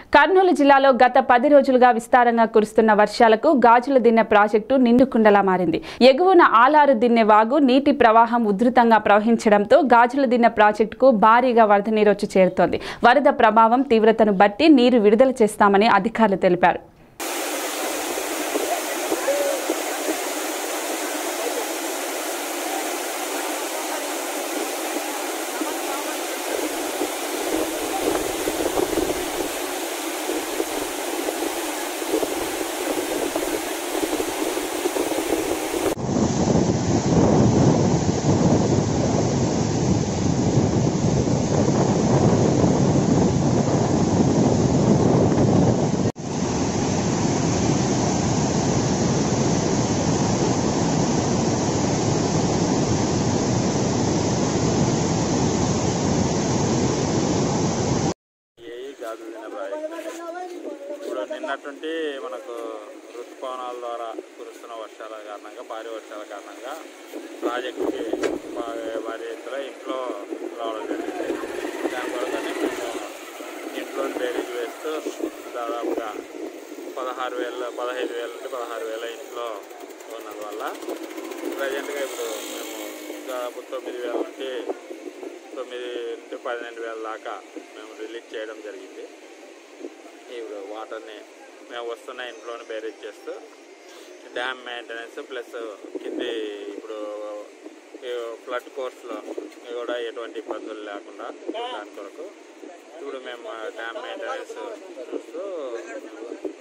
కర్నూలు జిల్లాలో గత పది రోజులుగా విస్తారంగా కురుస్తున్న వర్షాలకు గాజుల దిన్నె ప్రాజెక్టు నిండుకుండలా మారింది ఎగువన ఆలారు దిన్నె వాగు నీటి ప్రవాహం ఉధృతంగా ప్రవహించడంతో గాజుల దిన్నె ప్రాజెక్టుకు భారీగా వరద నీరు వచ్చి చేరుతోంది వరద ప్రభావం తీవ్రతను బట్టి నీరు విడుదల చేస్తామని అధికారులు తెలిపారు ఏఈ గాజు తినే ప్రాజెక్ట్ ఇప్పుడు నిన్నటువంటి మనకు ఋతుపవనాల ద్వారా కురుస్తున్న వర్షాల కారణంగా భారీ వర్షాల కారణంగా ప్రాజెక్టుకి బాగా భారీ ఎత్తున ఇంట్లో రావడం జరిగింది దాని కొరకని మేము ఇంట్లో బేరీజ్ వేస్తూ దాదాపుగా పదహారు వేల పదహైదు వేల నుండి పదహారు వేల ఇంట్లో ఉన్నందువల్ల ప్రజెంట్గా ఇప్పుడు మేము దాదాపు తొమ్మిది వేల నుండి తొమ్మిది నుండి పన్నెండు వేల దాకా మేము రిలీజ్ చేయడం జరిగింది ఇప్పుడు వాటర్ని మేము వస్తున్న ఇంట్లోనే బేరేజ్ చేస్తూ డ్యామ్ మెయింటెనెన్స్ ప్లస్ కింది ఇప్పుడు ఈ ఫ్లడ్ కోర్స్లో కూడా ఎటువంటి ఇబ్బందులు లేకుండా దాని కొరకు ఇప్పుడు మేము డ్యామ్ మెయింటెనెన్స్ చూస్తూ